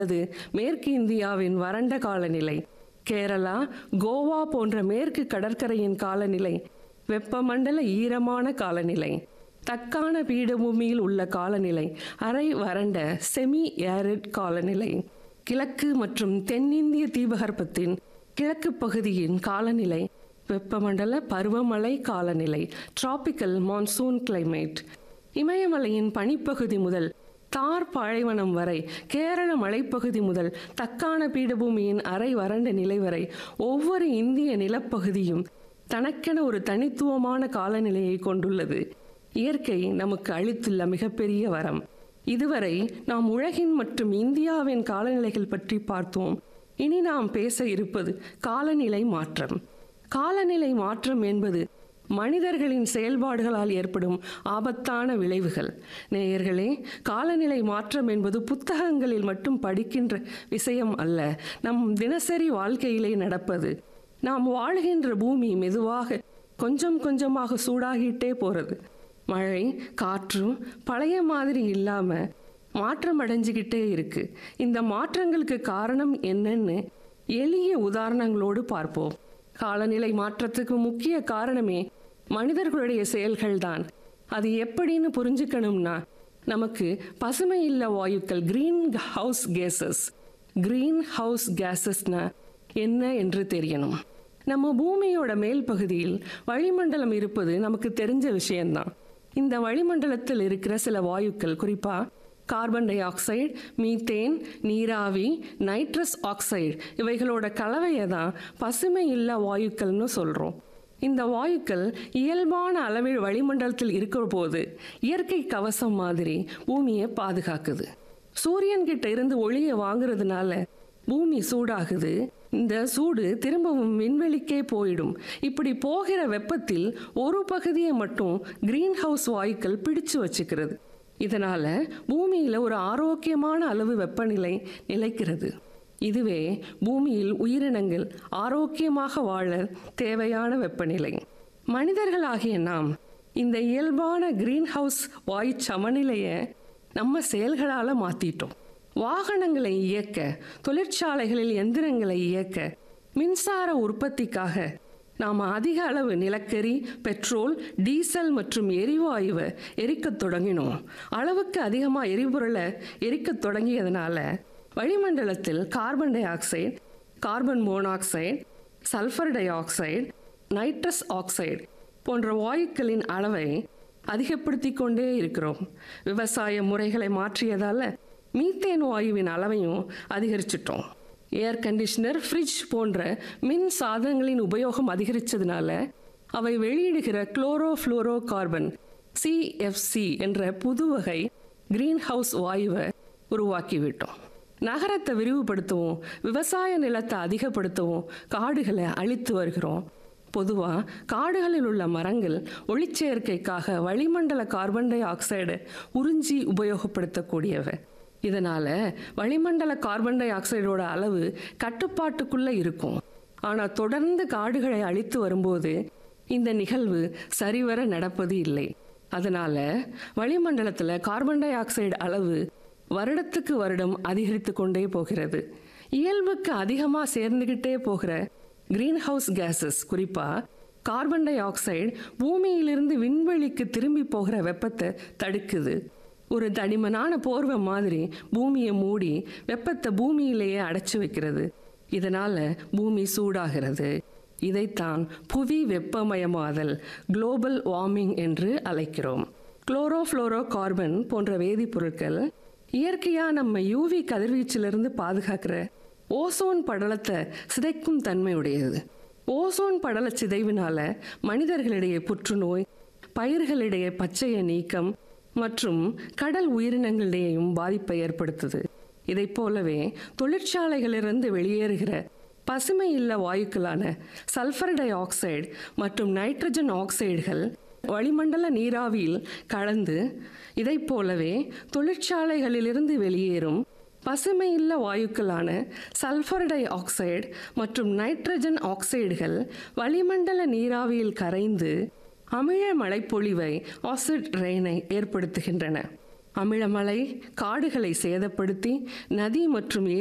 அது மேற்கு இந்தியாவின் வறண்ட காலநிலை கேரளா கோவா போன்ற மேற்கு கடற்கரையின் காலநிலை வெப்பமண்டல ஈரமான காலநிலை தக்கான பீடபூமியில் உள்ள காலநிலை அரை வறண்ட செமி ஏரிட் காலநிலை கிழக்கு மற்றும் தென்னிந்திய தீபகற்பத்தின் கிழக்கு பகுதியின் காலநிலை வெப்பமண்டல பருவமழை காலநிலை டிராபிக்கல் மான்சூன் கிளைமேட் இமயமலையின் பனிப்பகுதி முதல் தார் பாலைவனம் வரை கேரள மலைப்பகுதி முதல் தக்கான பீடபூமியின் அரை வறண்ட நிலை வரை ஒவ்வொரு இந்திய நிலப்பகுதியும் தனக்கென ஒரு தனித்துவமான காலநிலையை கொண்டுள்ளது இயற்கை நமக்கு அளித்துள்ள மிகப்பெரிய வரம் இதுவரை நாம் உலகின் மற்றும் இந்தியாவின் காலநிலைகள் பற்றி பார்த்தோம் இனி நாம் பேச இருப்பது காலநிலை மாற்றம் காலநிலை மாற்றம் என்பது மனிதர்களின் செயல்பாடுகளால் ஏற்படும் ஆபத்தான விளைவுகள் நேயர்களே காலநிலை மாற்றம் என்பது புத்தகங்களில் மட்டும் படிக்கின்ற விஷயம் அல்ல நம் தினசரி வாழ்க்கையிலே நடப்பது நாம் வாழ்கின்ற பூமி மெதுவாக கொஞ்சம் கொஞ்சமாக சூடாகிட்டே போறது மழை காற்றும் பழைய மாதிரி இல்லாம மாற்றம் அடைஞ்சுக்கிட்டே இருக்கு இந்த மாற்றங்களுக்கு காரணம் என்னன்னு எளிய உதாரணங்களோடு பார்ப்போம் காலநிலை மாற்றத்துக்கு முக்கிய காரணமே மனிதர்களுடைய செயல்கள்தான் அது எப்படின்னு புரிஞ்சுக்கணும்னா நமக்கு பசுமை இல்ல வாயுக்கள் green house gases green house கேசஸ்னா என்ன என்று தெரியணும் நம்ம பூமியோட மேல் பகுதியில் வளிமண்டலம் இருப்பது நமக்கு தெரிஞ்ச விஷயம்தான் இந்த வளிமண்டலத்தில் இருக்கிற சில வாயுக்கள் குறிப்பா கார்பன் டை ஆக்சைடு மீத்தேன் நீராவி நைட்ரஸ் ஆக்சைடு இவைகளோட கலவையை தான் பசுமை இல்ல வாயுக்கள்னு சொல்றோம் இந்த வாயுக்கள் இயல்பான அளவில் வளிமண்டலத்தில் இருக்கிற போது இயற்கை கவசம் மாதிரி பூமியை பாதுகாக்குது சூரியன் கிட்ட இருந்து ஒளியை வாங்குறதுனால பூமி சூடாகுது இந்த சூடு திரும்பவும் விண்வெளிக்கே போயிடும் இப்படி போகிற வெப்பத்தில் ஒரு பகுதியை மட்டும் கிரீன் ஹவுஸ் வாயுக்கள் பிடிச்சு வச்சுக்கிறது இதனால பூமியில ஒரு ஆரோக்கியமான அளவு வெப்பநிலை நிலைக்கிறது இதுவே பூமியில் உயிரினங்கள் ஆரோக்கியமாக வாழ தேவையான வெப்பநிலை மனிதர்களாகிய நாம் இந்த இயல்பான கிரீன் ஹவுஸ் வாயு சமநிலையை நம்ம செயல்களால மாத்திட்டோம் வாகனங்களை இயக்க தொழிற்சாலைகளில் எந்திரங்களை இயக்க மின்சார உற்பத்திக்காக நாம் அதிக அளவு நிலக்கரி பெட்ரோல் டீசல் மற்றும் எரிவாயுவை எரிக்கத் தொடங்கினோம் அளவுக்கு அதிகமாக எரிபொருளை எரிக்கத் தொடங்கியதுனால வளிமண்டலத்தில் carbon dioxide carbon monoxide sulphur dioxide nitrous oxide போன்ற வாயுக்களின் அளவை அதிகப்படுத்தி கொண்டே இருக்கிறோம் விவசாய முறைகளை மாற்றியதால மீத்தேன் வாயுவின் அளவையும் அதிகரிச்சிட்டோம் ஏர் கண்டிஷனர் ஃப்ரிட்ஜ் போன்ற மின் சாதனங்களின் உபயோகம் அதிகரித்ததுனால அவை வெளியிடுகிற குளோரோ ஃப்ளோரோ கார்பன் சிஎஃப்சி என்ற புது வகை கிரீன் ஹவுஸ் வாயுவை உருவாக்கிவிட்டோம் நகரத்தை விரிவுபடுத்தவும் விவசாய நிலத்தை அதிகப்படுத்தவும் காடுகளை அழித்து வருகிறோம் பொதுவாக காடுகளில் உள்ள மரங்கள் ஒளிச்சேர்க்கைக்காக வளிமண்டல கார்பன் டை ஆக்சைடு உறிஞ்சி உபயோகப்படுத்தக்கூடியவை இதனால வளிமண்டல கார்பன் டை ஆக்சைடோட அளவு கட்டுப்பாட்டுக்குள்ள இருக்கும் ஆனால் தொடர்ந்து காடுகளை அழித்து வரும்போது இந்த நிகழ்வு சரிவர நடப்பது இல்லை அதனால வளிமண்டலத்தில் கார்பன் டை ஆக்சைடு அளவு வருடத்துக்கு வருடம் அதிகரித்து கொண்டே போகிறது இயல்புக்கு அதிகமாக சேர்ந்துக்கிட்டே போகிற கிரீன் ஹவுஸ் கேசஸ் குறிப்பா கார்பன் டை ஆக்சைடு பூமியிலிருந்து விண்வெளிக்கு திரும்பி போகிற வெப்பத்தை தடுக்குது ஒரு தடிமனான போர்வை மாதிரி பூமியை மூடி வெப்பத்தை பூமியிலேயே அடைச்சு வைக்கிறது இதனால பூமி சூடாகிறது இதைத்தான் புவி வெப்பமயமாதல் குளோபல் வார்மிங் என்று அழைக்கிறோம் குளோரோஃப்ளோரோ கார்பன் போன்ற வேதிப்பொருட்கள் இயற்கையா நம்ம யூவி கதிர்வீச்சிலிருந்து பாதுகாக்கிற ஓசோன் படலத்தை சிதைக்கும் தன்மை உடையது ஓசோன் படல சிதைவினால மனிதர்களிடையே புற்றுநோய் பயிர்களிடையே பச்சைய நீக்கம் மற்றும் கடல் உயிரினங்களிடையேயும் பாதிப்பை ஏற்படுத்துது இதை போலவே தொழிற்சாலைகளிலிருந்து வெளியேறுகிற பசுமை இல்ல வாயுக்களான சல்ஃபர் டை ஆக்சைடு மற்றும் நைட்ரஜன் ஆக்சைடுகள் வளிமண்டல நீராவியில் கலந்து இதை போலவே தொழிற்சாலைகளிலிருந்து வெளியேறும் பசுமை இல்ல வாயுக்களான சல்ஃபர் டை ஆக்சைடு மற்றும் நைட்ரஜன் ஆக்சைடுகள் வளிமண்டல நீராவியில் கரைந்து அமிழ மழைப்பொழிவை ஆசிட் ரெயினை ஏற்படுத்துகின்றன அமிலமலை காடுகளை சேதப்படுத்தி நதி மற்றும்